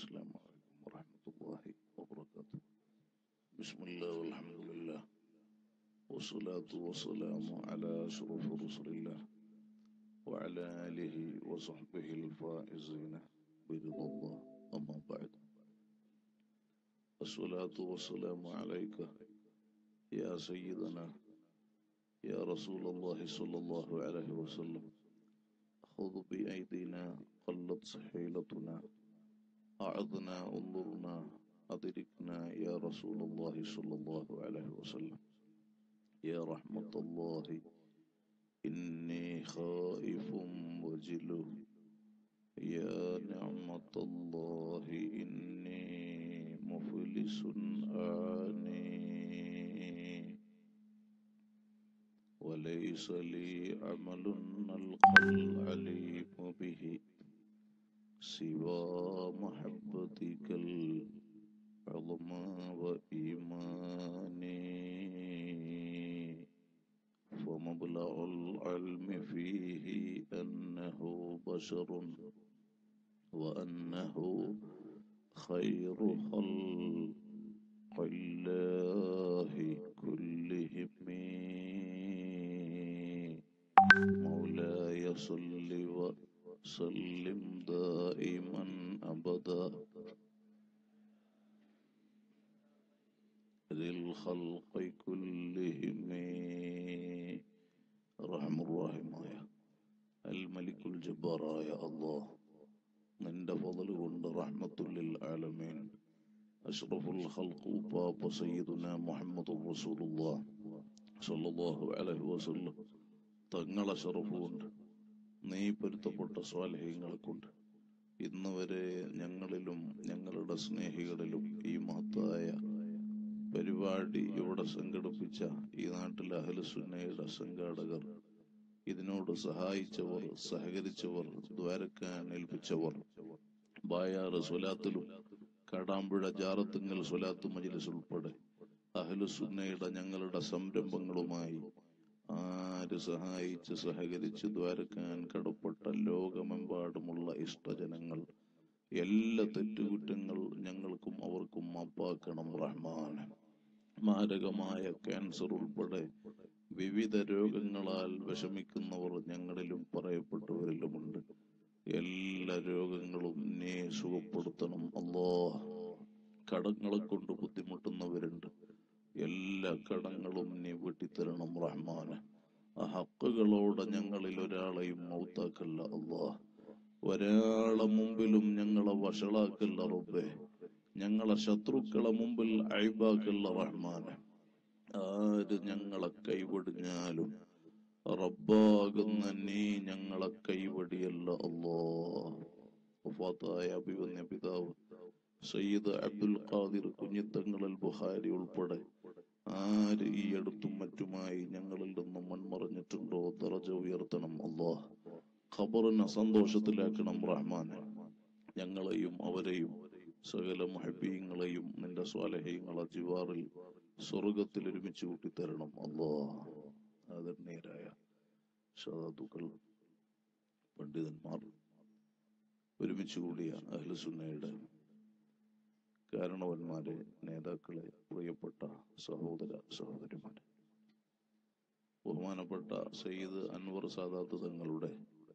السلام عليكم ورحمة الله وبركاته بسم الله والحمد لله والصلاة والسلام على أشرف رسل الله وعلى آله وصحبه الفائزين برضا الله أما بعد الصلاة والسلام عليك يا سيدنا يا رسول الله صلى الله عليه وسلم خذ بأيدينا قلت حيلتنا أعظنا انظرنا أدركنا يا رسول الله صلى الله عليه وسلم يا رحمة الله إني خائف وجل يا نعمة الله إني مفلس آني وليس لي عمل نلقى العليم به سوى محبتك العظمى وإيماني فمبلغ العلم فيه أنه بشر وأنه خير خلق الله كلهم مولاي صل وسلم دائما أبدا للخلق كلهم رحم الراحم يا الملك الجبار يا الله നിന്റെ ഫضل കൊണ്ട് റഹ്മത്തുല്ലിൽ ആലമീൻ അഷ്റഫുൽ ഖൽഖു പാപ്പ സയ്യിദുന മുഹമ്മദ് റസൂലുള്ളാഹ് സ്വല്ലല്ലാഹു അലൈഹി വസല്ലം തങ്ങളെ ഷറഫുകൊണ്ട് നീ പൊരുത്തപ്പെട്ട സ്വാലഹ്യങ്ങളെ കൊണ്ട് ഇന്ന് വരെ ഞങ്ങളിലും ഞങ്ങളുടെ സ്നേഹികളിലും ഈ മഹത്തായ പരിപാടി ഇവിടെ സംഘടിപ്പിച്ച ഈ നാട്ടിലെ അഹലസുന്നയുടെ സംഘാടകർ ഇതിനോട് സഹായിച്ചവർ സഹകരിച്ചവർ ദ്വാരക്കാൻ ഏൽപ്പിച്ചവർ ബായാറ് സ്വലാത്തിലും കാടാമ്പുഴ ജാറത്തുങ്ങൽ സ്വലാത്ത് മജിലിസ് ഉൾപ്പെടെ അഹലുസുന്നയുടെ ഞങ്ങളുടെ സംരംഭങ്ങളുമായി ആര് സഹായിച്ച് സഹകരിച്ച് ദ്വാരക്കാൻ കടപ്പെട്ട ലോകമെമ്പാടുമുള്ള ഇഷ്ടജനങ്ങൾ എല്ലാ തെറ്റുകുറ്റങ്ങൾ ഞങ്ങൾക്കും അവർക്കും മാപ്പാക്കണം റഹ്മാൻ മാരകമായ ക്യാൻസർ ഉൾപ്പെടെ വിവിധ രോഗങ്ങളാൽ വിഷമിക്കുന്നവർ ഞങ്ങളിലും പറയപ്പെട്ടവരിലുമുണ്ട് എല്ലാ രോഗങ്ങളും നീ സുഖപ്പെടുത്തണം അല്ലോ കടങ്ങളെ കൊണ്ട് ബുദ്ധിമുട്ടുന്നവരുണ്ട് എല്ലാ കടങ്ങളും നീ വെട്ടിത്തരണം റഹ്മാന് ആ ഹക്കുകളോടെ ഞങ്ങളിൽ ഒരാളെയും മൗത്താക്കല്ല അല്ലാ ഒരാളെ മുമ്പിലും ഞങ്ങളെ വഷളാക്കല്ല റബ്ബേ ഞങ്ങളെ ശത്രുക്കളെ മുമ്പിൽ അഴിബാക്കല്ല റഹ്മാന് ആര് ഞങ്ങളെ കൈവടിഞ്ഞാലും റബ്ബാകുന്ന നീ ഞങ്ങളെ കൈവടിയല്ല അല്ലോ വഫാത്തായ അഭിവന്യ പിതാവ് സയ്യിദ് അബ്ദുൽ ഖാദിർ കുഞ്ഞിത്തങ്ങളൽ ബുഹാരി ഉൾപ്പെടെ ആര് ഈ അടുത്തും മറ്റുമായി ഞങ്ങളിൽ നിന്നും മൺമറഞ്ഞിട്ടുണ്ടോ ദറജ ഉയർത്തണം അല്ലോ ഖബറിനെ സന്തോഷത്തിലാക്കണം റഹ്മാൻ ഞങ്ങളെയും അവരെയും സകല മുഹബീങ്ങളെയും നിന്റെ സ്വാലഹ്യങ്ങളെ ജിവാറിൽ സ്വർഗത്തിൽ ഒരുമിച്ച് കൂട്ടിത്തരണം അല്ലോ ആദരണീയരായ ഷാദുക്കൾ പണ്ഡിതന്മാർ ഒരുമിച്ച് കൂടിയ അഹ്ലസുന്നയുടെ കാരണവന്മാരെ നേതാക്കളെ പ്രിയപ്പെട്ട സഹോദര സഹോദരിമാരെ ബഹുമാനപ്പെട്ട സയ്യിദ് അൻവർ സാദാത്ത് തങ്ങളുടെ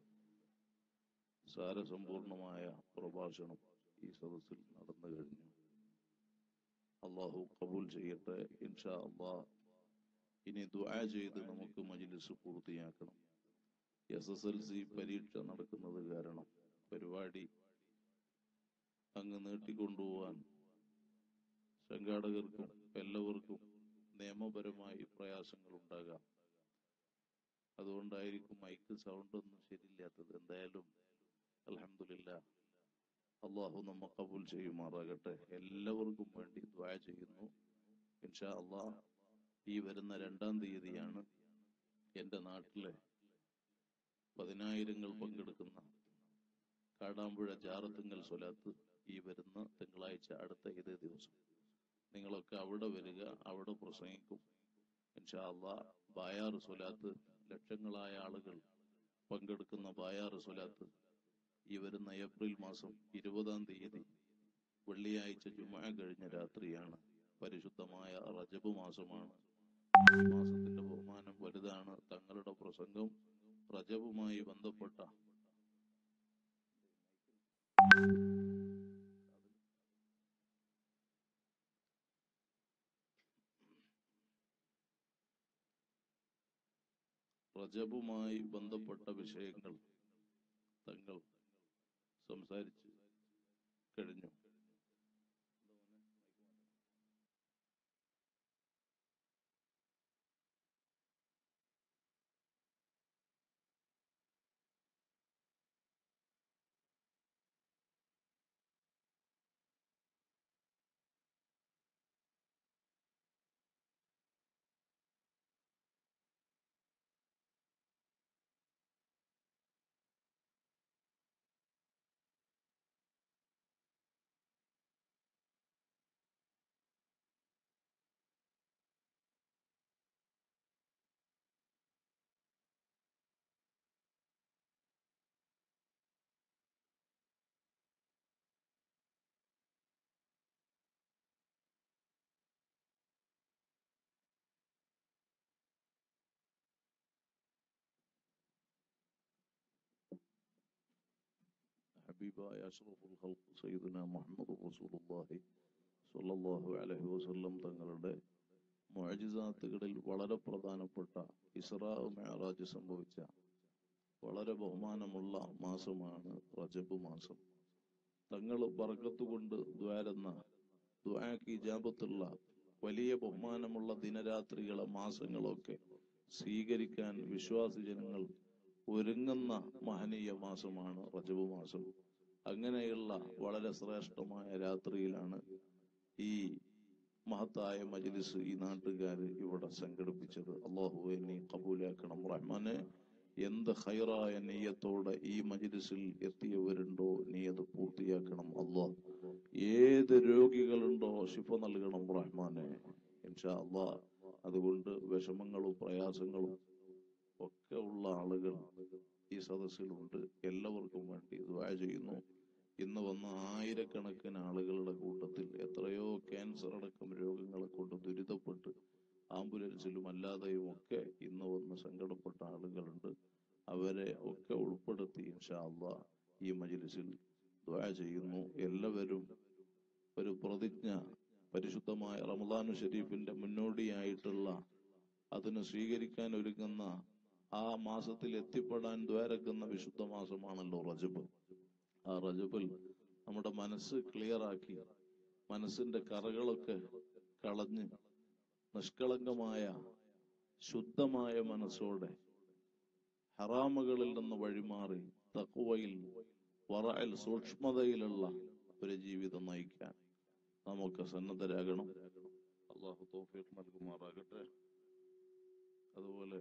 സാരസമ്പൂർണമായ പ്രഭാഷണം ഈ സദസ്സിൽ നടന്നു കഴിഞ്ഞു അള്ളാഹു കബൂൽ ചെയ്യട്ടെ ഇൻഷാ അള്ളാഹ് ഇനി ദുആ ചെയ്ത് നമുക്ക് മജ്ലിസ് പൂർത്തിയാക്കണം എസ് എസ് എൽ സി പരീക്ഷ നടക്കുന്നത് കാരണം പരിപാടി അങ്ങ് നീട്ടിക്കൊണ്ടുപോവാൻ സംഘാടകർക്കും എല്ലാവർക്കും നിയമപരമായി പ്രയാസങ്ങൾ ഉണ്ടാകാം അതുകൊണ്ടായിരിക്കും മൈക്ക് സൗണ്ട് ഒന്നും ശരിയില്ലാത്തത് എന്തായാലും അലഹമില്ല അള്ളാഹു നമ്മ കബൂൽ ചെയ്യുമാറാകട്ടെ എല്ലാവർക്കും വേണ്ടി ദ്വാ ചെയ്യുന്നു ഇൻഷാ അള്ളാഹ് ഈ വരുന്ന രണ്ടാം തീയതിയാണ് എൻ്റെ നാട്ടിലെ പതിനായിരങ്ങൾ പങ്കെടുക്കുന്ന കാടാമ്പുഴ ജാറത്തുങ്ങൽ സ്വലാത്ത് ഈ വരുന്ന തിങ്കളാഴ്ച അടുത്ത ഇതേ ദിവസം നിങ്ങളൊക്കെ അവിടെ വരിക അവിടെ പ്രസംഗിക്കും ഇൻഷാ അള്ളാ ബായാർ സ്വലാത്ത് ലക്ഷങ്ങളായ ആളുകൾ പങ്കെടുക്കുന്ന ബായാർ സ്വലാത്ത് ഈ വരുന്ന ഏപ്രിൽ മാസം ഇരുപതാം തീയതി വെള്ളിയാഴ്ച ജുമ കഴിഞ്ഞ രാത്രിയാണ് പരിശുദ്ധമായ റജബ് മാസമാണ് ഈ മാസത്തിന്റെ ബഹുമാനം വലുതാണ് തങ്ങളുടെ പ്രസംഗം റജബുമായി ബന്ധപ്പെട്ട റജബുമായി ബന്ധപ്പെട്ട വിഷയങ്ങൾ തങ്ങൾ സംസാരിച്ച് കഴിഞ്ഞു ഹബീബായ അഷ്റഫുൽ ഖൽഖ് സയ്യിദുന മുഹമ്മദ് റസൂലുള്ളാഹി സ്വല്ലല്ലാഹു അലൈഹി വസല്ലം തങ്ങളുടെ മുഅജിസാത്തുകളിൽ വളരെ പ്രധാനപ്പെട്ട ഇസ്രാ മെഹറാജ് സംഭവിച്ച വളരെ ബഹുമാനമുള്ള മാസമാണ് റജബ് മാസം തങ്ങൾ ബർക്കത്ത് കൊണ്ട് ദ്വാരുന്ന ദ്വാക്ക് ഇജാബത്തുള്ള വലിയ ബഹുമാനമുള്ള ദിനരാത്രികളെ മാസങ്ങളൊക്കെ സ്വീകരിക്കാൻ വിശ്വാസി ജനങ്ങൾ ഒരുങ്ങുന്ന മഹനീയ മാസമാണ് റജബ് മാസം അങ്ങനെയുള്ള വളരെ ശ്രേഷ്ഠമായ രാത്രിയിലാണ് ഈ മഹത്തായ മജ്ലിസ് ഈ നാട്ടുകാർ ഇവിടെ സംഘടിപ്പിച്ചത് അള്ളാഹുവെ നീ കബൂലാക്കണം റഹ്മാനെ എന്ത് ഹൈറായ നെയ്യത്തോടെ ഈ മജ്ലിസിൽ എത്തിയവരുണ്ടോ നീ അത് പൂർത്തിയാക്കണം അള്ളാഹ് ഏത് രോഗികളുണ്ടോ ശിഫ നൽകണം റഹ്മാനെ ഇൻഷാ അള്ളാഹ് അതുകൊണ്ട് വിഷമങ്ങളും പ്രയാസങ്ങളും ഒക്കെ ഉള്ള ആളുകൾ ഈ സദസ്സിലുണ്ട് എല്ലാവർക്കും വേണ്ടി ദ്വാ ചെയ്യുന്നു ഇന്ന് വന്ന ആയിരക്കണക്കിന് ആളുകളുടെ കൂട്ടത്തിൽ എത്രയോ ക്യാൻസർ അടക്കം രോഗങ്ങളെ കൊണ്ട് ദുരിതപ്പെട്ട് ആംബുലൻസിലും അല്ലാതെയും ഒക്കെ ഇന്ന് വന്ന് സങ്കടപ്പെട്ട ആളുകളുണ്ട് അവരെ ഒക്കെ ഉൾപ്പെടുത്തി ഇൻഷാ അള്ളാ ഈ മജ്ലിസിൽ ദ്വാ ചെയ്യുന്നു എല്ലാവരും ഒരു പ്രതിജ്ഞ പരിശുദ്ധമായ റമദാനു ഷരീഫിന്റെ മുന്നോടിയായിട്ടുള്ള അതിന് സ്വീകരിക്കാൻ ഒരുങ്ങുന്ന ആ മാസത്തിൽ എത്തിപ്പെടാൻ ദ്വാരക്കുന്ന വിശുദ്ധ മാസമാണല്ലോ റജബ് ആ റജബിൽ നമ്മുടെ മനസ്സ് ക്ലിയർ ആക്കി മനസ്സിന്റെ കറകളൊക്കെ കളഞ്ഞ് നിഷ്കളങ്കമായ ശുദ്ധമായ മനസ്സോടെ ഹറാമുകളിൽ നിന്ന് വഴിമാറി തക്കുവയിൽ വറയിൽ സൂക്ഷ്മതയിലുള്ള ഒരു ജീവിതം നയിക്കാൻ നമുക്ക് സന്നദ്ധരാകണം അള്ളാഹു തോഫീഖ് നൽകുമാറാകട്ടെ അതുപോലെ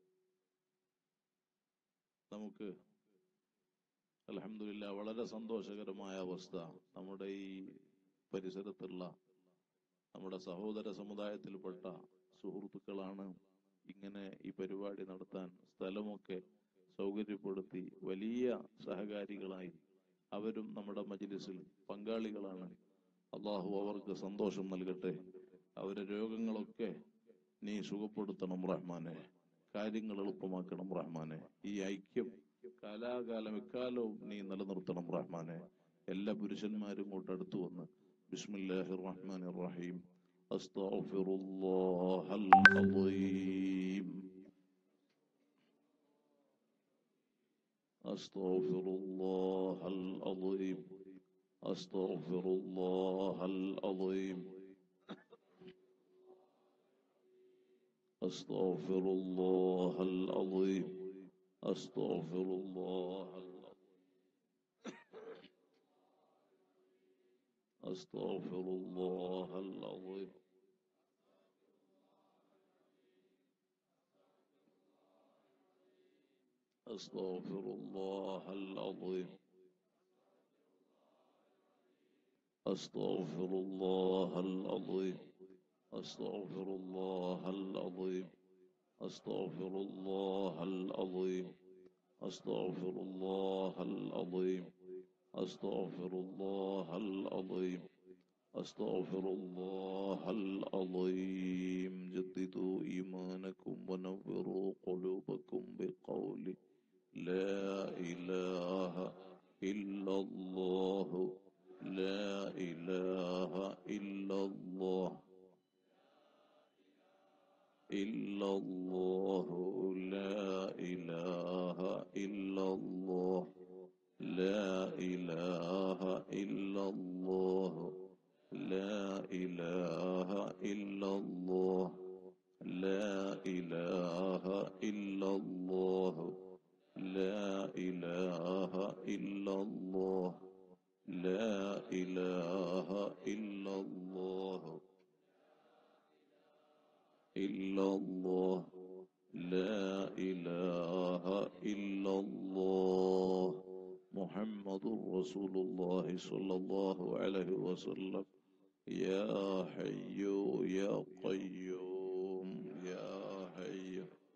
നമുക്ക് അലഹമില്ല വളരെ സന്തോഷകരമായ അവസ്ഥ നമ്മുടെ ഈ പരിസരത്തുള്ള നമ്മുടെ സഹോദര സമുദായത്തിൽപ്പെട്ട സുഹൃത്തുക്കളാണ് ഇങ്ങനെ ഈ പരിപാടി നടത്താൻ സ്ഥലമൊക്കെ സൗകര്യപ്പെടുത്തി വലിയ സഹകാരികളായി അവരും നമ്മുടെ മജ്ലിസിൽ പങ്കാളികളാണ് അള്ളാഹു അവർക്ക് സന്തോഷം നൽകട്ടെ അവരെ രോഗങ്ങളൊക്കെ നീ സുഖപ്പെടുത്തണം റഹ്മാനെ കാര്യങ്ങൾ എളുപ്പമാക്കണം റഹ്മാനെ ഈ ഐക്യം കാലാകാലം എക്കാലവും നീ നിലനിർത്തണം റഹ്മാനെ എല്ലാ പുരുഷന്മാരും ഇങ്ങോട്ട് അടുത്തു വന്ന് ബിസ്മില്ലാഹി റഹ്മാൻ റഹീം അസ്തഗ്ഫിറുല്ലാഹൽ അളീം أستغفر الله العظيم أستغفر الله العظيم أستغفر الله العظيم أستغفر الله العظيم أستغفر الله العظيم أستغفر الله العظيم أستغفر الله العظيم أستغفر الله العظيم أستغفر الله العظيم أستغفر الله العظيم أستغفر الله العظيم أستغفر الله العظيم جددوا إيمانكم ونوروا قلوبكم بقول لا إله إلا الله لا إله إلا الله إلا الله لا إله إلا الله لا إله إلا الله لا إله إلا الله لا إله إلا الله لا إله إلا الله لا إله إلا الله إلا الله لا إله إلا الله محمد رسول الله صلى الله عليه وسلم يا حي يا قيوم يا حي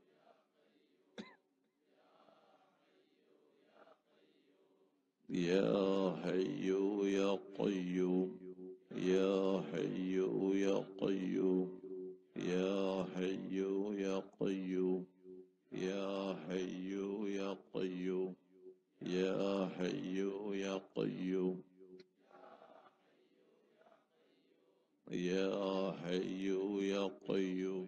يا حي يا قيوم يا حي يا قيوم يا حي يا قيوم يا حي يا قيوم يا حي يا قيوم يا حي يا قيوم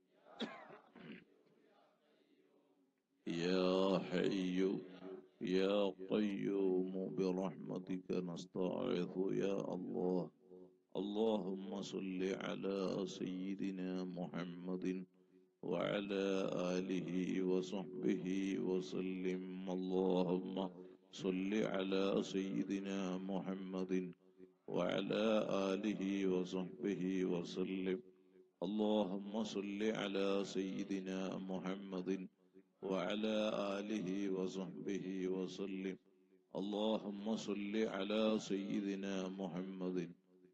يا حي يا قيوم برحمتك نستعيذ يا الله اللهم صل على سيدنا محمد وعلى آله وصحبه وسلم اللهم صل على سيدنا محمد وعلى آله وصحبه وسلم اللهم صل على سيدنا محمد وعلى آله وصحبه وسلم اللهم صل على سيدنا محمد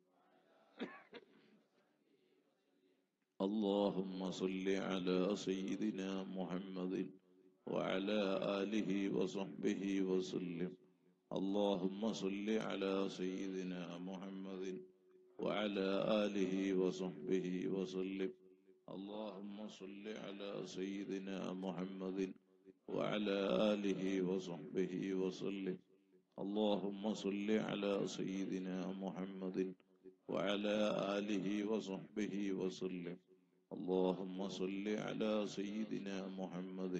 اللهم صل على سيدنا محمد وعلى آله وصحبه وسلم اللهم صل على سيدنا محمد وعلى آله وصحبه وسلم اللهم صل على سيدنا محمد وعلى آله وصحبه وسلم اللهم صل على سيدنا محمد وعلى آله وصحبه وسلم اللهم صل على سيدنا محمد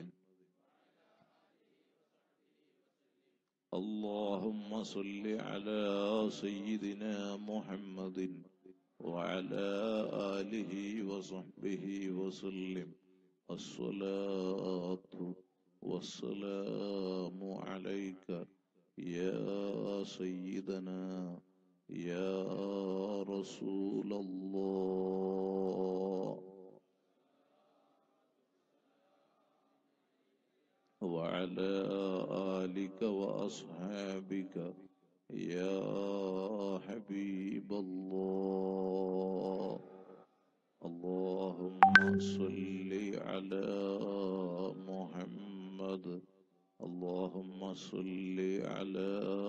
اللهم صل على سيدنا محمد وعلى آله وصحبه وسلم الصلاة والسلام عليك يا سيدنا يا رسول الله وعلى آلك وأصحابك يا حبيب الله اللهم صل على محمد اللهم صل على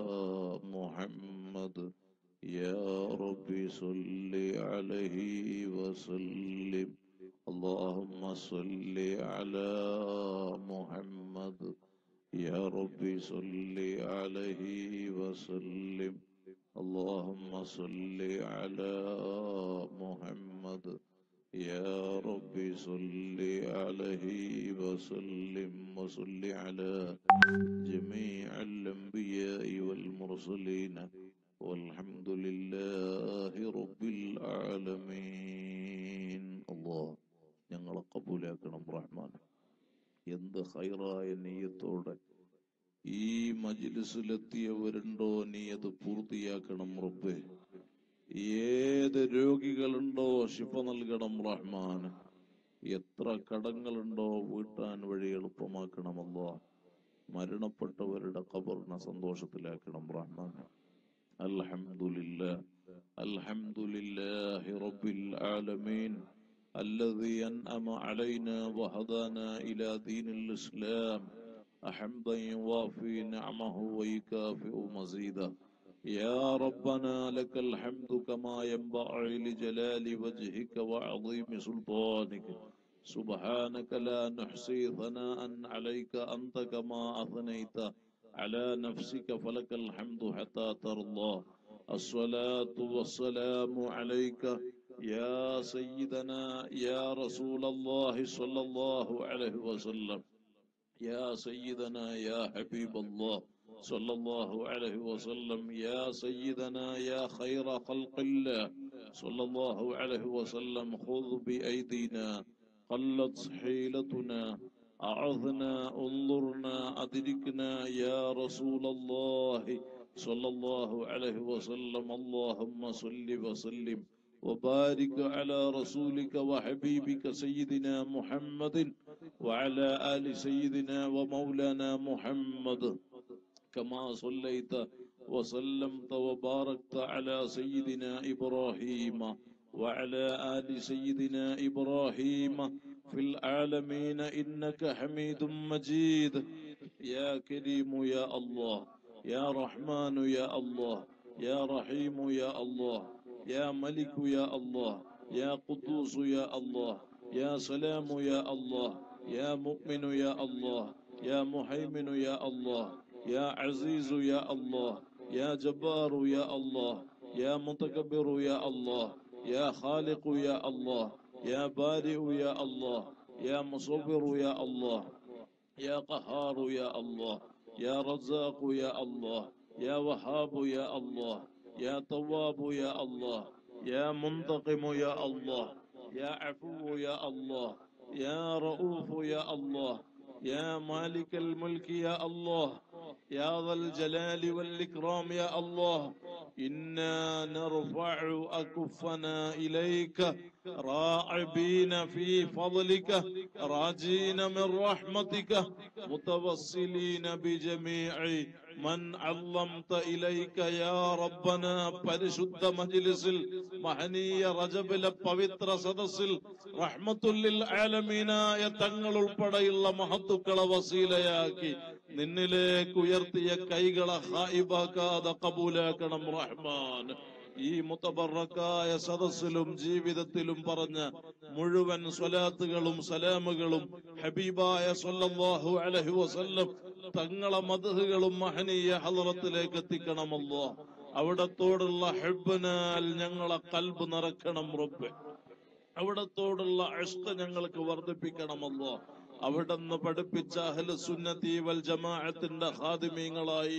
محمد يا رب صل عليه وسلم اللهم صل على محمد يا رب صل عليه وسلم اللهم صل على محمد يا رب صل عليه وسلم وصل على جميع الأنبياء والمرسلين والحمد لله رب العالمين الله ഞങ്ങളെ കബൂലാക്കണം റഹ്മാൻ എന്ത് ഹൈറായ നീയത്തോടെ ഈ മജിലിസിലെത്തിയവരുണ്ടോ നീ അത് പൂർത്തിയാക്കണം റബ്ബേ ഏത് രോഗികളുണ്ടോ ശിഫ നൽകണം റഹ്മാൻ എത്ര കടങ്ങളുണ്ടോ വീട്ടാൻ വഴി എളുപ്പമാക്കണമല്ലോ മരണപ്പെട്ടവരുടെ ഖബറിനെ സന്തോഷത്തിലാക്കണം റഹ്മാൻ അൽഹംദുലില്ലാ അൽഹംദുലില്ലാഹി റബ്ബിൽ ആലമീൻ الذي أنعم علينا وهدانا إلى دين الإسلام حمدا يوافي نعمه ويكافئ مزيدا يا ربنا لك الحمد كما ينبغي لجلال وجهك وعظيم سلطانك سبحانك لا نحصي ثناء عليك أنت كما أثنيت على نفسك فلك الحمد حتى ترضى الصلاة والسلام عليك يا سيدنا يا رسول الله صلى الله عليه وسلم يا سيدنا يا حبيب الله صلى الله عليه وسلم يا سيدنا يا خير خلق الله صلى الله عليه وسلم خذ بأيدينا قلت حيلتنا أعظنا انظرنا أدركنا يا رسول الله صلى الله عليه وسلم اللهم صل وسلم وبارك على رسولك وحبيبك سيدنا محمد وعلى آل سيدنا ومولانا محمد كما صليت وسلمت وباركت على سيدنا إبراهيم وعلى آل سيدنا إبراهيم في العالمين إنك حميد مجيد يا كريم يا الله يا رحمن يا الله يا رحيم يا الله يا ملك يا الله يا قدوس يا الله يا سلام يا الله يا مؤمن يا الله يا محيمن يا الله يا عزيز يا الله يا جبار يا الله يا متكبر يا الله يا خالق يا الله يا بارئ يا الله يا مصور يا الله يا قهار يا الله يا رزاق يا الله يا وهاب يا الله يا تواب يا الله يا منتقم يا الله يا عفو يا الله يا رؤوف يا الله يا مالك الملك يا الله يا ذا الجلال والإكرام يا الله إنا نرفع أكفنا إليك راعبين في فضلك راجين من رحمتك متوسلين بجميع من علمت إليك يا ربنا പരിശുദ്ധ മജ്ലിസിൽ മഹനീയ റജബിലെ പവിത്ര സദസ്സിൽ റഹ്മത്തുല്ലിൽ ആലമീനായ തങ്ങൾ ഉൾപ്പെടെയുള്ള മഹത്തുക്കളെ വസീലയാക്കി നിന്നിലേക്ക് ഉയർത്തിയ കൈകളെ ഹായിബാക്കാതെ കബൂലാക്കണം റഹ്മാൻ ഈ മുത്തബറക്കായ സദസ്സിലും ജീവിതത്തിലും പറഞ്ഞ മുഴുവൻ സ്വലാത്തുകളും സലാമുകളും ഹബീബായ സല്ലല്ലാഹു അലൈഹി വസല്ലം തങ്ങളെ മദഹുകളും മഹനീയ ഹലറത്തിലേക്ക് എത്തിക്കണമല്ലോ അവിടത്തോടുള്ള ഹെബിനാൽ ഞങ്ങളെ കൽബ് നിറക്കണം റബ്ബെ അവിടത്തോടുള്ള അഷ്ക ഞങ്ങൾക്ക് വർദ്ധിപ്പിക്കണമല്ലോ അവിടുന്ന് പഠിപ്പിച്ച അഹ്ല സുന്നത്തി വൽ ജമാഅത്തിന്റെ ഖാദിമീങ്ങളായി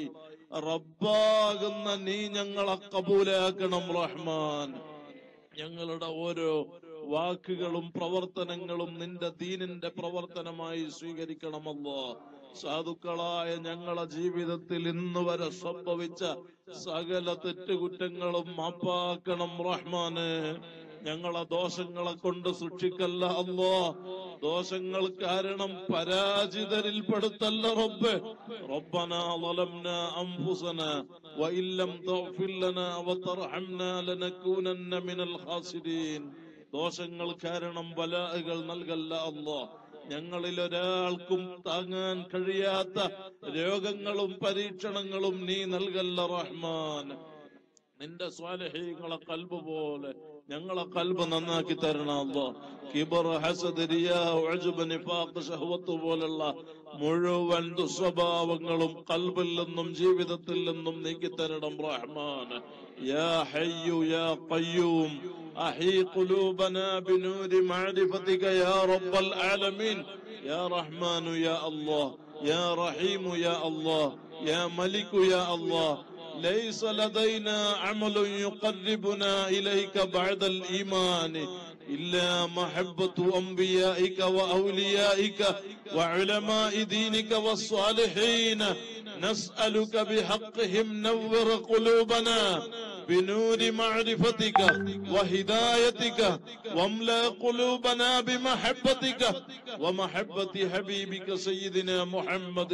റബ്ബാകുന്ന നീ ഞങ്ങളെ കബൂലാക്കണം റഹ്മാൻ ഞങ്ങളുടെ ഓരോ വാക്കുകളും പ്രവർത്തനങ്ങളും നിന്റെ ദീനിന്റെ പ്രവർത്തനമായി സ്വീകരിക്കണമല്ലോ സാധുക്കളായ ഞങ്ങളെ ജീവിതത്തിൽ ഇന്ന് വരെ സംഭവിച്ച സകല തെറ്റുകുറ്റങ്ങളും മാപ്പാക്കണം റഹ്മാന് ഞങ്ങളെ ദോഷങ്ങളെ കൊണ്ട് സൂക്ഷിക്കല്ല അല്ലോ ദോഷങ്ങൾ കാരണം പരാജിതരിൽ പെടുത്തല്ല റബ്ബ് ربنا ظلمنا أنفسنا وإن لم تغفر لنا وترحمنا لنكونن من الخاسرين ദോഷങ്ങൾ കാരണം ബലാഹകൾ നൽകല്ല അല്ലോ ഞങ്ങളിൽ ഒരാൾക്കും താങ്ങാൻ കഴിയാത്ത രോഗങ്ങളും പരീക്ഷണങ്ങളും നീ നൽകല്ല റഹ്മാൻ നിന്റെ സ്വാലഹീങ്ങളെ കൽബ് പോലെ ഞങ്ങളെ കൽബ് നന്നാക്കി തരണം അല്ലോ കിബർ ഹസദ് റിയാ ഉഅ്ജബ് നിഫാഖ് ശഹവത്ത് പോലുള്ള മുഴുവൻ ദുസ്വഭാവങ്ങളും കൽബിൽ നിന്നും ജീവിതത്തിൽ നിന്നും നീക്കി തരണം റഹ്മാൻ യാ ഹയ്യു യാ ഖയ്യൂം أحي قلوبنا بنور معرفتك يا رب العالمين يا رحمن يا الله يا رحيم يا الله يا ملك يا الله ليس لدينا عمل يقربنا إليك بعد الإيمان إلا محبة أنبيائك وأوليائك وعلماء دينك والصالحين نسألك بحقهم نور قلوبنا بنور معرفتك وهدايتك واملا قلوبنا بمحبتك ومحبة حبيبك سيدنا محمد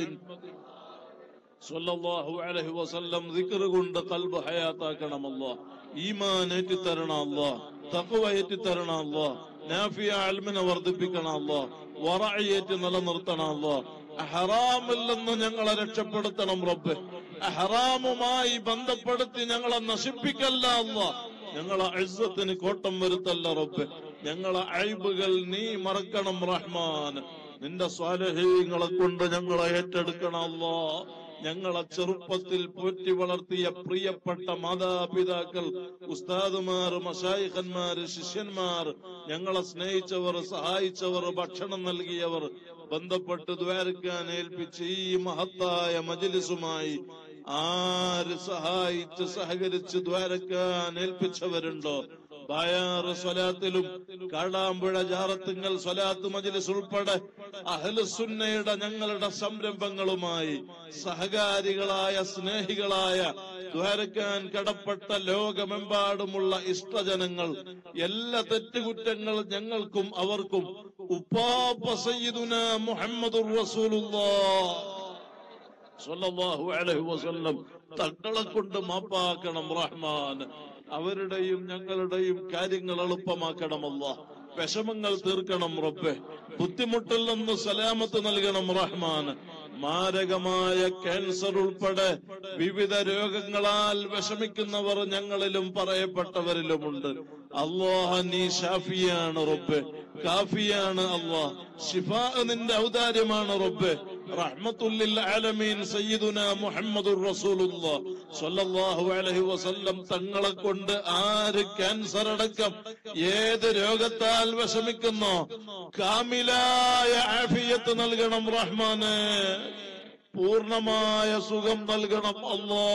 സല്ലല്ലാഹു അലൈഹി വസല്ലം ദിക്ർ കൊണ്ട് കൽബ് ഹയാത്താക്കണമല്ലോ ഈമാൻ ഏറ്റി തരണമല്ലോ തഖ്വ ഏറ്റി തരണമല്ലോ നാഫിയ അൽമിനെ വർദ്ധിപ്പിക്കണമല്ലോ വറഅയേറ്റ് നിലനിർത്തണമല്ലോ ഹറാമിൽ നിന്ന് ഞങ്ങളെ രക്ഷപ്പെടുത്തണം റബ്ബ് ഹറാമുമായി ബന്ധപ്പെടുത്തി ഞങ്ങളെ നശിപ്പിക്കല്ല അല്ല ഞങ്ങളെ അഴുസത്തിന് കോട്ടം വരുത്തല്ല റബ്ബെ ഞങ്ങളെ അഴിബുകൾ നീ മറക്കണം റഹ്മാൻ നിന്റെ സ്വാലഹീങ്ങളെ കൊണ്ട് ഞങ്ങളെ ഏറ്റെടുക്കണം അല്ലാ ഞങ്ങളെ ചെറുപ്പത്തിൽ പോറ്റി വളർത്തിയ പ്രിയപ്പെട്ട മാതാപിതാക്കൾ ഉസ്താദുമാർ മഷായിഖന്മാര് ശിഷ്യന്മാർ ഞങ്ങളെ സ്നേഹിച്ചവർ സഹായിച്ചവർ ഭക്ഷണം നൽകിയവർ ബന്ധപ്പെട്ട് ദ്വാരക്കാൻ ഏൽപ്പിച്ച് ഈ മഹത്തായ മജിലിസുമായി ആര് സഹായിച്ച് സഹകരിച്ച് ദ്വാരക്കാൻ ഏൽപ്പിച്ചവരുണ്ടോ ബായാറ് സ്വലാത്തിലും കാടാമ്പുഴ ജാറത്തുങ്കൽ സ്വലാത്ത് മജിലിസ് ഉൾപ്പെടെ അഹലുസുന്നയുടെ ഞങ്ങളുടെ സംരംഭങ്ങളുമായി സഹകാരികളായ സ്നേഹികളായ ദ്വാരക്കാൻ കടപ്പെട്ട ലോകമെമ്പാടുമുള്ള ഇഷ്ടജനങ്ങൾ എല്ലാ തെറ്റുകുറ്റങ്ങൾ ഞങ്ങൾക്കും അവർക്കും ഉപ്പാപ്പ സയ്യിദുന മുഹമ്മദുർ റസൂലുള്ളാഹ് സല്ലല്ലാഹു അലൈഹി വസല്ലം തങ്ങളെ കൊണ്ട് മാപ്പാക്കണം റഹ്മാൻ അവരുടെയും ഞങ്ങളുടെയും കാര്യങ്ങൾ എളുപ്പമാക്കണമല്ല വിഷമങ്ങൾ തീർക്കണം റബ്ബെ ബുദ്ധിമുട്ടിൽ നിന്ന് സലാമത്ത് നൽകണം റഹ്മാൻ മാരകമായ ക്യാൻസർ ഉൾപ്പെടെ വിവിധ രോഗങ്ങളാൽ വിഷമിക്കുന്നവർ ഞങ്ങളിലും പറയപ്പെട്ടവരിലുമുണ്ട് അള്ളാഹ നീ ഷാഫിയാണ് റബ്ബെ കാഫിയാണ് അള്ളാഹ് ഷിഫാ നിന്റെ ഔദാര്യമാണ് റബ്ബെ റഹ്മത്തുല്ലിൽ ആലമീൻ സയ്യിദുന മുഹമ്മദുർ റസൂലുള്ളാഹ് സ്വല്ലല്ലാഹു അലൈഹി വസല്ലം തങ്ങളെ കൊണ്ട് ആര് ക്യാൻസർ അടക്കം ഏത് രോഗത്താൽ വിഷമിക്കുന്നോ കാമിലായ ആഫിയത്ത് നൽകണം റഹ്മാന് പൂർണമായ സുഖം നൽകണം അല്ലാ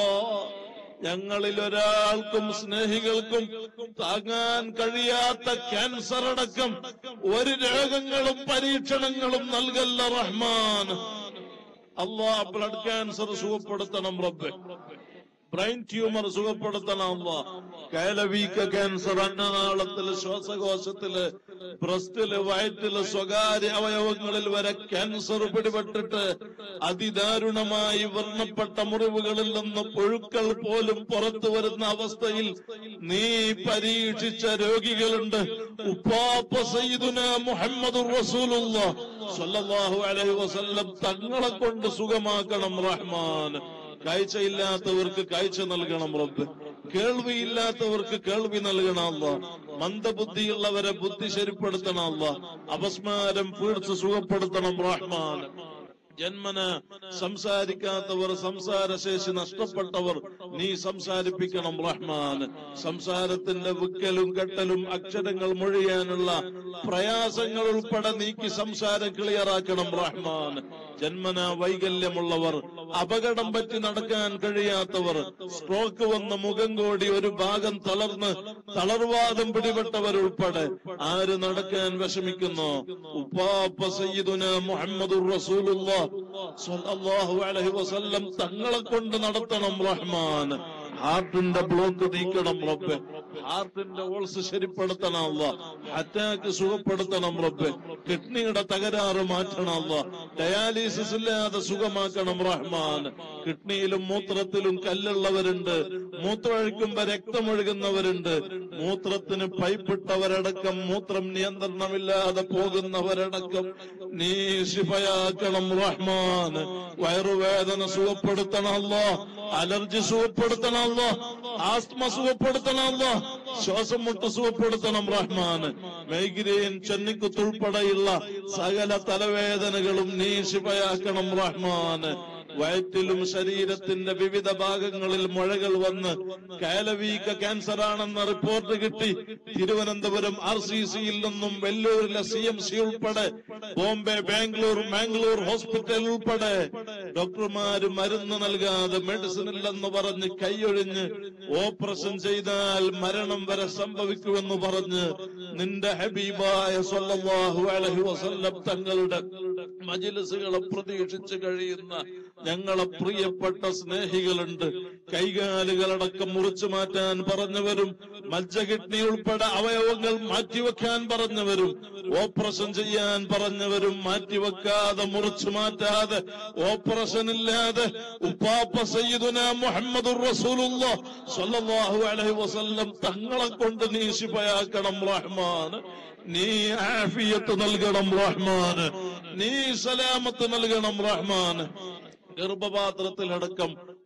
ഞങ്ങളിൽ ഒരാൾക്കും സ്നേഹികൾക്കും താങ്ങാൻ കഴിയാത്ത ക്യാൻസർ അടക്കം ഒരു രോഗങ്ങളും പരീക്ഷണങ്ങളും നൽകല്ല റഹ്മാൻ അള്ളാ ബ്ലഡ് ക്യാൻസർ സുഖപ്പെടുത്തണം റബ്ബെ ബ്രെയിൻ ട്യൂമർ സുഖപ്പെടുത്തണം അള്ളാ കയലവീക്ക ക്യാൻസർ അന്നനാളത്തില് ശ്വാസകോശത്തില് ബ്രസ്റ്റില് വയറ്റില് സ്വകാര്യ അവയവങ്ങളിൽ വരെ ക്യാൻസർ പിടിപെട്ടിട്ട് അതിദാരുണമായി വർണ്ണപ്പെട്ട മുറിവുകളിൽ നിന്ന് പുഴുക്കൾ പോലും പുറത്തു വരുന്ന അവസ്ഥയിൽ നീ പരീക്ഷിച്ച രോഗികളുണ്ട് ഉപ്പാപ്പ സയ്യിദുന മുഹമ്മദ് റസൂലുള്ളാഹ് സ്വല്ലല്ലാഹു അലൈഹി വസല്ലം തങ്ങളെ കൊണ്ട് സുഖമാക്കണം റഹ്മാൻ കാഴ്ചയില്ലാത്തവർക്ക് കാഴ്ച നൽകണം റബ്ബ് കേൾവിയില്ലാത്തവർക്ക് കേൾവി നൽകണം അല്ല മന്ദബുദ്ധിയുള്ളവരെ ബുദ്ധി ശരിപ്പെടുത്തണം അല്ല അപസ്മാരം പീഡിച്ച് സുഖപ്പെടുത്തണം റഹ്മാൻ ജന്മന സംസാരിക്കാത്തവർ സംസാരശേഷി നഷ്ടപ്പെട്ടവർ നീ സംസാരിപ്പിക്കണം റഹ്മാൻ സംസാരത്തിന്റെ വിക്കലും കെട്ടലും അക്ഷരങ്ങൾ മൊഴിയാനുള്ള പ്രയാസങ്ങൾ ഉൾപ്പെടെ നീക്കി സംസാരം ക്ലിയറാക്കണം റഹ്മാൻ ജന്മന വൈകല്യമുള്ളവർ അപകടം പറ്റി നടക്കാൻ കഴിയാത്തവർ സ്ട്രോക്ക് വന്ന മുഖം കോടി ഒരു ഭാഗം തളർന്ന് തളർവാദം പിടിപെട്ടവരുൾപ്പെടെ ആര് നടക്കാൻ വിഷമിക്കുന്നു ഉപ്പാപ്പ സയ്യിദുന മുഹമ്മദുർ റസൂലുള്ളാഹ് സ്വല്ലല്ലാഹു അലൈഹി വസല്ലം തങ്ങളെ കൊണ്ട് നടത്തണം റഹ്മാൻ ഹാർട്ടിന്റെ ബ്ലോക്ക് നീക്കണം റബ്ബെ ഹാർട്ടിന്റെ ഓൾസ് ശരിപ്പെടുത്തണം അല്ല അറ്റാക്ക് സുഖപ്പെടുത്തണം റബ്ബെ കിഡ്നിയുടെ തകരാറ് മാറ്റണം അല്ല ഡയാലിസിസ് ഇല്ലാതെ സുഖമാക്കണം റഹ്മാൻ കിഡ്നിയിലും മൂത്രത്തിലും കല്ലുള്ളവരുണ്ട് മൂത്രമൊഴിക്കുമ്പോ രക്തമൊഴുകുന്നവരുണ്ട് മൂത്രത്തിന് പൈപ്പിട്ടവരടക്കം മൂത്രം നിയന്ത്രണമില്ലാതെ പോകുന്നവരടക്കം നീ ശിഫയാക്കണം റഹ്മാൻ വയറുവേദന സുഖപ്പെടുത്തണം അല്ലോ അലർജി സുഖപ്പെടുത്തണം അല്ലോ ആസ്മ സുഖപ്പെടുത്തണം അല്ലോ ശ്വാസം മുട്ട് സുഖപ്പെടുത്തണം റഹ്മാൻ മൈഗ്രെയിൻ ചെന്നിക്കുത്തുൾപ്പെടെയുള്ള സകല തലവേദനകളും നീ ശിഫയാക്കണം റഹ്മാൻ വയറ്റിലും ശരീരത്തിന്റെ വിവിധ ഭാഗങ്ങളിൽ മുഴകൾ വന്ന് കയലവീക്ക ക്യാൻസർ ആണെന്ന റിപ്പോർട്ട് കിട്ടി തിരുവനന്തപുരം ആർ സി സിയിൽ നിന്നും വെല്ലൂരിലെ സി എം സി ഉൾപ്പെടെ ബോംബെ ബാംഗ്ലൂർ മാംഗ്ലൂർ ഹോസ്പിറ്റൽ ഉൾപ്പെടെ ഡോക്ടർമാര് മരുന്ന് നൽകാതെ മെഡിസിൻ ഇല്ലെന്ന് പറഞ്ഞ് കൈയൊഴിഞ്ഞ് ഓപ്പറേഷൻ ചെയ്താൽ മരണം വരെ സംഭവിക്കുമെന്ന് പറഞ്ഞ് നിന്റെ ഹബീബായ സല്ലല്ലാഹു അലൈഹി വസല്ലം തങ്ങളുടെ മജിലിസുകളെ പ്രതീക്ഷിച്ച് കഴിയുന്ന ഞങ്ങളെ പ്രിയപ്പെട്ട സ്നേഹികളുണ്ട് കൈകാലുകളടക്കം മുറിച്ചു മാറ്റാൻ പറഞ്ഞവരും മജ്ജ കിഡ്നി ഉൾപ്പെടെ അവയവങ്ങൾ മാറ്റിവെക്കാൻ പറഞ്ഞവരും ഓപ്പറേഷൻ ചെയ്യാൻ പറഞ്ഞവരും മാറ്റിവെക്കാതെ മുറിച്ചു മാറ്റാതെ ഓപ്പറേഷൻ ഇല്ലാതെ ഉപ്പാപ്പ സയ്യിദുന മുഹമ്മദ് റസൂലുള്ളാഹ് സ്വല്ലല്ലാഹു അലൈഹി വസല്ലം തങ്ങളെ കൊണ്ട് നീ ശിഫയാക്കണം റഹ്മാൻ നീ ആഫിയത്ത് നൽകണം റഹ്മാൻ നീ സലാമത്ത് നൽകണം റഹ്മാൻ ഗർഭപാത്രത്തിലടക്കം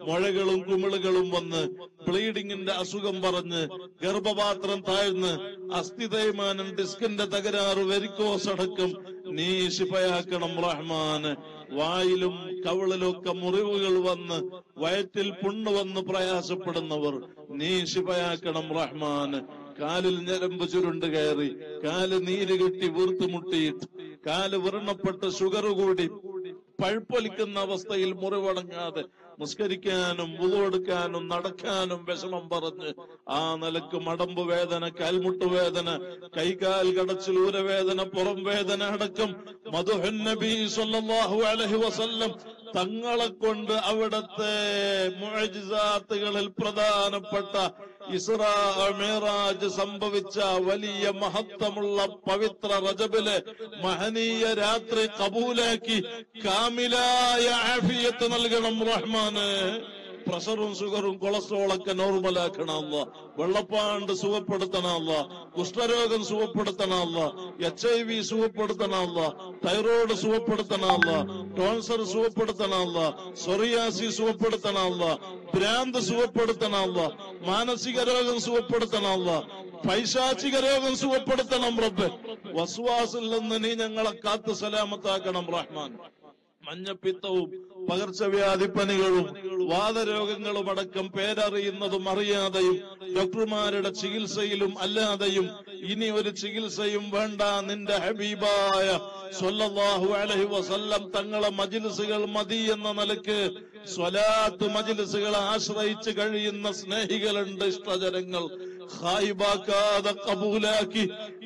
മുഴകളും കുമിളുകളും വന്ന് ബ്ലീഡിങ്ങിന്റെ അസുഖം പറഞ്ഞ് ഗർഭപാത്രം താഴ്ന്ന് അസ്ഥി തേയ്മാനം ഡിസ്കിന്റെ തകരാറ് വെരിക്കോസ് അടക്കം നീ ശിഫയാക്കണം റഹ്മാന് വായിലും കവിളിലൊക്കെ മുറിവുകൾ വന്ന് വയറ്റിൽ പുണ്ണ് വന്ന് പ്രയാസപ്പെടുന്നവർ നീ ശിഫയാക്കണം റഹ്മാന് കാലിൽ ഞരമ്പ് ചുരുണ്ട് കയറി കാല് നീര് കെട്ടി വീർത്തുമുട്ടിയിട്ട് കാല് വ്രണപ്പെട്ട് ഷുഗർ കൂടി പഴുപ്പൊലിക്കുന്ന അവസ്ഥയിൽ മുറിവടങ്ങാതെ നിസ്കരിക്കാനും മുതുവെടുക്കാനും നടക്കാനും വിഷമം പറഞ്ഞ് ആ നിലക്ക് മടമ്പ് വേദന കാൽമുട്ട് വേദന കൈകാൽ കടച്ചിൽ ഊരവേദന പുറം വേദന അടക്കം മധുഹൻ നബി സല്ലല്ലാഹു അലൈഹി വസല്ലം തങ്ങളെ കൊണ്ട് അവിടത്തെ മുഅ്ജിസാത്തുകളിൽ പ്രധാനപ്പെട്ട ഇസ്രാ മേറാജ് സംഭവിച്ച വലിയ മഹത്വമുള്ള പവിത്ര റജബിലെ മഹനീയ രാത്രി കബൂലാക്കി കാമിലായ ആഫിയത്ത് നൽകണം റഹ്മാന് പ്രഷറും ഷുഗറും കൊളസ്ട്രോളൊക്കെ നോർമലാക്കണമല്ല വെള്ളപ്പാണ്ട് സുഖപ്പെടുത്തണമല്ല കുഷ്ഠരോഗം സുഖപ്പെടുത്തണമല്ല എച്ച് ഐ വി സുഖപ്പെടുത്തണമല്ല തൈറോയ്ഡ് സുഖപ്പെടുത്തണമല്ല ടോൺസർ സുഖപ്പെടുത്തണമല്ല സൊറിയാസി സുഖപ്പെടുത്തണമല്ല ഭ്രാന്ത് സുഖപ്പെടുത്തണമല്ല മാനസിക രോഗം സുഖപ്പെടുത്തണമല്ല പൈശാചിക രോഗം സുഖപ്പെടുത്തണം റബ്ബ് വസ്വാസിൽ നിന്ന് നീ ഞങ്ങളെ കാത്ത് സലാമത്താക്കണം റഹ്മാൻ മഞ്ഞപ്പിത്തവും പകർച്ചവ്യാധി പനികളും വാദരോഗങ്ങളും അടക്കം പേരറിയുന്നതും അറിയാതെയും ഡോക്ടർമാരുടെ ചികിത്സയിലും അല്ലാതെയും ഇനി ഒരു ചികിത്സയും വേണ്ട നിന്റെ ഹബീബായ സ്വല്ലല്ലാഹു അലൈഹി വസല്ലം തങ്ങളെ മജിലിസുകൾ മതി എന്ന നിലക്ക് സ്വലാത്ത് മജിലിസുകളെ ആശ്രയിച്ച് കഴിയുന്ന സ്നേഹികളുണ്ട് ഇഷ്ടജനങ്ങൾ ഹായിബാക്കാതെ കബൂലാക്കി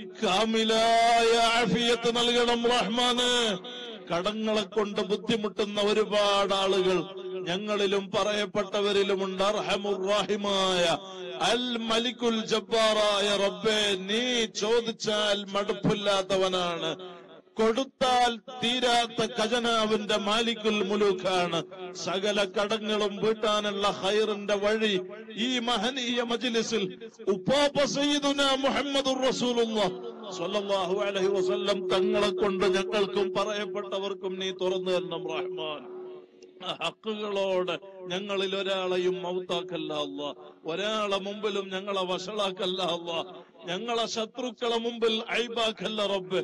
കാമിലായ ആഫിയത്ത് നൽകണം റഹ്മാന് കടങ്ങളെ കൊണ്ട് ബുദ്ധിമുട്ടുന്ന ഒരുപാട് ആളുകൾ ഞങ്ങളിലും പറയപ്പെട്ടവരിലുമുണ്ട് അർഹമുറാഹിമായ അൽ മലിക്കുൽ ജബ്ബാറായ റബ്ബേ നീ ചോദിച്ചാൽ മടുപ്പില്ലാത്തവനാണ് കൊടുത്താൽ തീരാത്ത ഖജനാവിന്റെ മാലിക്കുൽ മുലൂക്കാണ് സകല കടങ്ങളും വീട്ടാനുള്ള ഹൈറിന്റെ വഴി ഈ മഹനീയ മജ്ലിസിൽ ഉപ്പാപ്പ സയ്യിദുന മുഹമ്മദുർ റസൂലുള്ളാഹ് സ്വല്ലല്ലാഹു അലൈഹി വസല്ലം തങ്ങളെ കൊണ്ട് ഞങ്ങൾക്കും പറയപ്പെട്ടവർക്കും നീ തുറന്നു തരണം റഹ്മാൻ ആ ഹക്കുകളോട് ഞങ്ങളിൽ ഒരാളെയും മൗത്താക്കല്ല അല്ല ഒരാളെ മുമ്പിലും ഞങ്ങളെ വഷളാക്കല്ല അല്ല ഞങ്ങളെ ശത്രുക്കളെ മുമ്പിൽ ഐബാക്കല്ല റബ്ബ്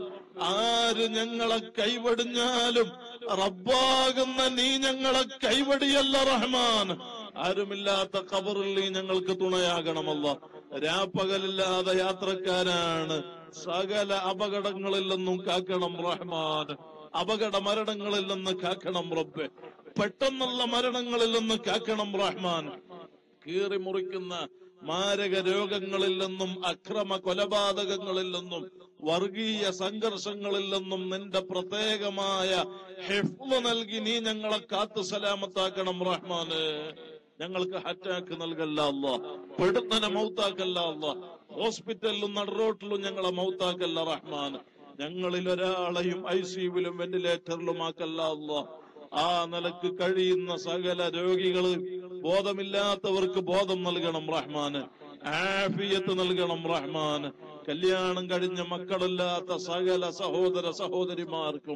ആര് ഞങ്ങളെ കൈവടിഞ്ഞാലും റബ്ബാകുന്ന നീ ഞങ്ങളെ കൈവടിയല്ല റഹ്മാൻ ആരുമില്ലാത്ത ഖബറിൽ നീ ഞങ്ങൾക്ക് തുണയാകണമല്ല രാപ്പകലില്ലാതെ യാത്രക്കാരാണ് സകല അപകടങ്ങളിൽ നിന്നും കാക്കണം റഹ്മാൻ അപകട മരണങ്ങളിൽ നിന്ന് കാക്കണം റബ്ബെ പെട്ടെന്നുള്ള മരണങ്ങളിൽ നിന്ന് കാക്കണം റഹ്മാൻ കീറി മുറിക്കുന്ന മാരക രോഗങ്ങളിൽ നിന്നും അക്രമ കൊലപാതകങ്ങളിൽ നിന്നും വർഗീയ സംഘർഷങ്ങളിൽ നിന്നും നിന്റെ പ്രത്യേകമായ ഹെഫ്ള് നൽകി നീ ഞങ്ങളെ കാത്തു സലാമത്താക്കണം റഹ്മാന് ഞങ്ങൾക്ക് അറ്റാക്ക് നൽകല്ല അല്ല പെടുന്നനെ മൗത്താക്കല്ല അല്ല ഹോസ്പിറ്റലിലും നടുറോട്ടിലും ഞങ്ങളെ മൗത്താക്കല്ല റഹ്മാൻ ഞങ്ങളിൽ ഒരാളെയും ഐ സിയുവിലും വെന്റിലേറ്ററിലും ആക്കല്ല അല്ല ആ നിലക്ക് കഴിയുന്ന സകല രോഗികള് ബോധമില്ലാത്തവർക്ക് ബോധം നൽകണം റഹ്മാന് ആഫിയത്ത് നൽകണം റഹ്മാന് കല്യാണം കഴിഞ്ഞ മക്കളില്ലാത്ത സകല സഹോദര സഹോദരിമാർക്കും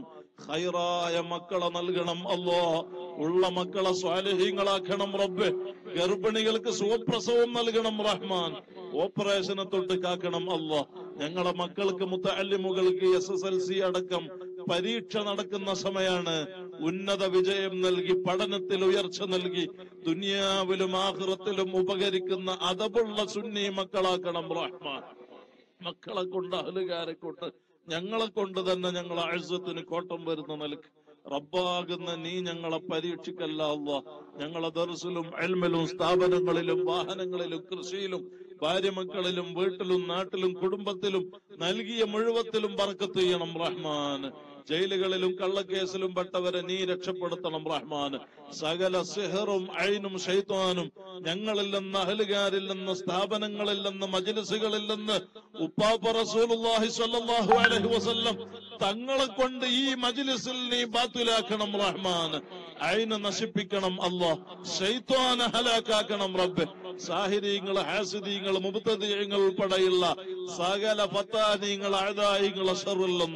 ഹൈറായ മക്കളെ നൽകണം അല്ലോ ഉള്ള മക്കളെ സ്വാലഹീങ്ങളാക്കണം റബ്ബ് ഗർഭിണികൾക്ക് സുഖപ്രസവം നൽകണം റഹ്മാൻ ഓപ്പറേഷനെ തൊട്ട് കാക്കണം അല്ലോ ഞങ്ങളെ മക്കൾക്ക് മുത്തല്ലിമുകൾക്ക് എസ് എസ് എൽ സി അടക്കം പരീക്ഷ നടക്കുന്ന സമയാണ് ഉന്നത വിജയം നൽകി പഠനത്തിൽ ഉയർച്ച നൽകി ദുനിയാവിലും ആഹ്റത്തിലും ഉപകരിക്കുന്ന അതപുള്ള സുന്നി മക്കളാക്കണം റഹ്മാൻ മക്കളെ കൊണ്ട് അഹലുകാരെ കൊണ്ട് ഞങ്ങളെ കൊണ്ട് തന്നെ ഞങ്ങളെ അഴുസത്തിന് കോട്ടം വരുന്ന നിലക്ക് റബ്ബാകുന്ന നീ ഞങ്ങളെ പരീക്ഷിക്കല്ല അല്ല ഞങ്ങളെ ദർസിലും എൽമിലും സ്ഥാപനങ്ങളിലും വാഹനങ്ങളിലും കൃഷിയിലും ഭാര്യമക്കളിലും വീട്ടിലും നാട്ടിലും കുടുംബത്തിലും നൽകിയ മുഴുവത്തിലും ബർക്കത്ത് ചെയ്യണം റഹ്മാൻ ജയിലുകളിലും കള്ളക്കേസിലും പെട്ടവരെ നീ രക്ഷപ്പെടുത്തണം റഹ്മാൻ സകല സിഹറും അയിനും ഷെയ്ത്താനും ഞങ്ങളിൽ നിന്ന് അഹലുകാരിൽ നിന്ന് സ്ഥാപനങ്ങളിൽ നിന്ന് മജിലിസുകളിൽ നിന്ന് ഉപ്പാപ്പ റസൂലുള്ളാഹി സ്വല്ലല്ലാഹു അലൈഹി വസല്ലം തങ്ങളെ കൊണ്ട് ഈ മജിലിസിൽ നീ ബാത്തിലാക്കണം റഹ്മാൻ അയിന് നശിപ്പിക്കണം അല്ലാഹ് ഷെയ്ത്താനെ ഹലാക്കാക്കണം റബ്ബ് സാഹിര്യങ്ങൾ ഹാസിദീങ്ങൾ മുബത്തദീങ്ങൾ ഉൾപ്പെടെയുള്ള സകല ഫത്താനീങ്ങൾ അഴുതായിങ്ങൾ അഷറിൽ നിന്നും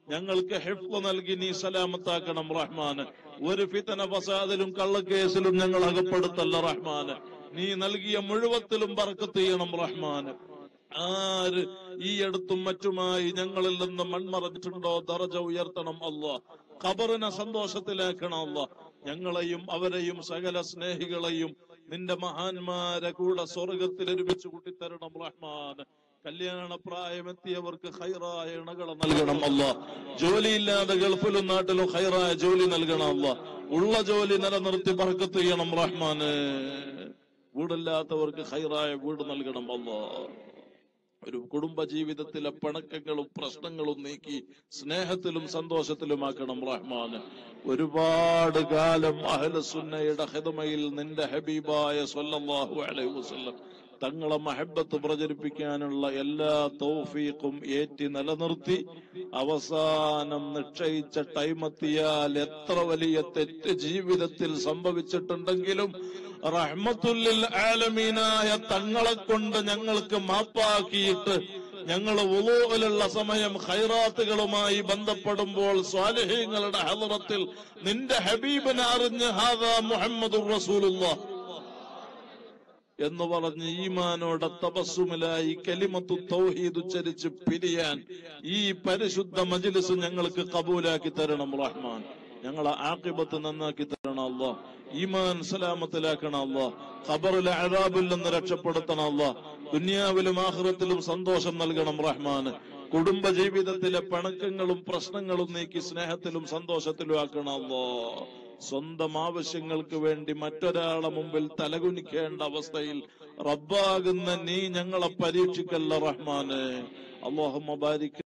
ഞങ്ങൾക്ക് ഹെഫ് നൽകി നീ സലാമത്താക്കണം റഹ്മാന് ഒരു ഫിത്തന ഫസാദിലും കള്ളക്കേസിലും ഞങ്ങൾ അകപ്പെടുത്തല്ല റഹ്മാന് നീ നൽകിയ മുഴുവത്തിലും ബർക്കത്ത് ചെയ്യണം റഹ്മാന് ആര് ഈ അടുത്തും മറ്റുമായി ഞങ്ങളിൽ നിന്ന് മൺമറഞ്ഞിട്ടുണ്ടോ ദറജ ഉയർത്തണം അല്ലാ ഖബറിനെ സന്തോഷത്തിലാക്കണം അല്ലാ ഞങ്ങളെയും അവരെയും സകല സ്നേഹികളെയും നിന്റെ മഹാന്മാരെ കൂടെ സ്വർഗത്തിൽ ഒരുമിച്ച് കൂട്ടിത്തരണം റഹ്മാൻ കല്യാണ പ്രായമെത്തിയവർക്ക് ഹൈറായ ഇണകളെ നൽകണം അല്ല ജോലിയില്ലാതെ ഗൾഫിലും നാട്ടിലും ഹൈറായ ജോലി നൽകണം അല്ല ഉള്ള ജോലി നിലനിർത്തി ബർക്കത്ത് ചെയ്യണം റഹ്മാന് വീടില്ലാത്തവർക്ക് ഹൈറായ വീട് നൽകണം അല്ലാ ഒരു കുടുംബ ജീവിതത്തിലെ പിണക്കങ്ങളും പ്രശ്നങ്ങളും നീക്കി സ്നേഹത്തിലും സന്തോഷത്തിലുമാക്കണം റഹ്മാൻ ഒരുപാട് കാലം അഹലസുന്നയുടെ ഹിതമയിൽ നിന്റെ ഹബീബായ സല്ലല്ലാഹു അലൈഹി വസല്ലം തങ്ങളെ മഹബത്ത് പ്രചരിപ്പിക്കാനുള്ള എല്ലാ തൗഫീഖും ഏറ്റി നിലനിർത്തി അവസാനം നിശ്ചയിച്ച ടൈമെത്തിയാൽ എത്ര വലിയ തെറ്റ് ജീവിതത്തിൽ സംഭവിച്ചിട്ടുണ്ടെങ്കിലും റഹ്മത്തുല്ലിൽ ആലമീനായ തങ്ങളെ കൊണ്ട് ഞങ്ങൾക്ക് മാപ്പാക്കിയിട്ട് ഞങ്ങൾ ഉളൂവിലുള്ള സമയം ഖൈറാത്തുകളുമായി ബന്ധപ്പെടുമ്പോൾ സ്വാലിഹീങ്ങളുടെ ഹലറത്തിൽ നിന്റെ ഹബീബിനെ അറിഞ്ഞ് ഹാദാ മുഹമ്മദ് റസൂലുള്ള എന്ന് പറഞ്ഞ് ഈമാനോടെ തപസ്സുമിലായി കലിമത്തു തൗഹീദ് ഉച്ചരിച്ച് പിരിയാൻ ഈ പരിശുദ്ധ മജ്ലിസ് ഞങ്ങൾക്ക് കബൂലാക്കി തരണം റഹ്മാൻ ഞങ്ങളെ ആക്കിബത്ത് നന്നാക്കി തരണം അല്ലോ ഈമാൻ സലാമത്തിലാക്കണം അല്ലോ ഖബറിലെ അഴാബിൽ നിന്ന് രക്ഷപ്പെടുത്തണം അല്ലോ ദുനിയാവിലും ആഹ്റത്തിലും സന്തോഷം നൽകണം റഹ്മാന് കുടുംബ ജീവിതത്തിലെ പിണക്കങ്ങളും പ്രശ്നങ്ങളും നീക്കി സ്നേഹത്തിലും സന്തോഷത്തിലും ആക്കണം അല്ലോ സ്വന്തം ആവശ്യങ്ങൾക്ക് വേണ്ടി മറ്റൊരാളെ മുമ്പിൽ തലകുനിക്കേണ്ട അവസ്ഥയിൽ റബ്ബാകുന്ന നീ ഞങ്ങളെ പരീക്ഷിക്കല്ല റഹ്മാന് അള്ളാഹു ബാരിക്